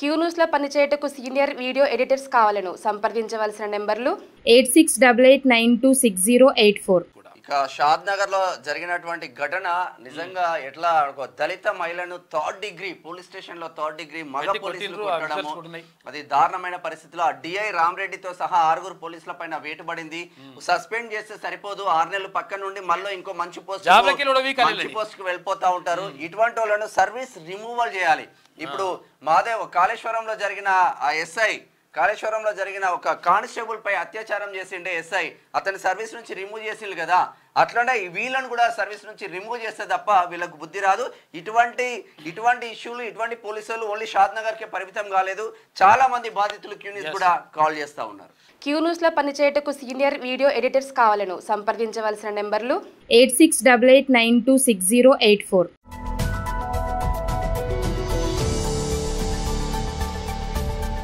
Queue న్యూస్లో పనిచేయటకు senior video editors కావాలను సంప్రదించవలసిన నెంబర్లు eight six double eight nine two six zero eight four ఇక షాద్ నగర్ లో జరిగినటువంటి ఘటన నిజంగా ఎట్లా ఒక దళిత మహిళను థర్డ్ డిగ్రీ పోలీస్ స్టేషన్ లో థర్డ్ డిగ్రీ మగ పెట్టి పోలీసులు కొట్టిండ్రు, కొట్టడము ఆఫీసర్స్ కొట్టినాయి. అది దారుణమైన పరిస్థితిలో ఆ డిఐ రామరెడ్డితో సహా ఆరుగురు పోలీసుల పైన వేటుపడింది సస్పెండ్ చేస్తే సరిపోదు ఆరు నెలలు పక్క నుండి మళ్ళీ ఇంకో మంచి పోస్ట్ జాబ్లకి కూడా వీక్ మంచి అనిలని. పోస్ట్ కి వెళ్ళిపోతా ఉంటారు ఇటువంటి వాళ్ళను సర్వీస్ రిమూవల్ చేయాలి ఇప్పుడు మాదేవ్ కాళేశ్వరంలో జరిగిన ఆ ఎస్ఐ కాళేశ్వరంలో జరిగిన ఒక కానిస్టేబుల్ పై అత్యాచారం చేసిండే ఎస్ఐ అతని సర్వీస్ నుంచి రిమూవ్ చేసిండు కదా అట్లనే ఈ వీళ్ళని కూడా సర్వీస్ నుంచి రిమూవ్ చేస్తే తప్ప వీళ్ళకు బుద్ధి రాదు ఇటువంటి ఇటువంటి ఇష్యూలు ఇటువంటి పోలీసులు ఓన్లీ షాద్ నగర్ కే పరిమితం కాలేదు చాలా మంది బాధితులు క్యూనిస్ కూడా కాల్ చేస్తా ఉన్నారు క్యూ న్యూస్లో పనిచేయటకు సీనియర్ వీడియో ఎడిటర్స్ కావాలను సంప్రదించవలసిన నెంబర్లు eight six double eight nine two six zero eight four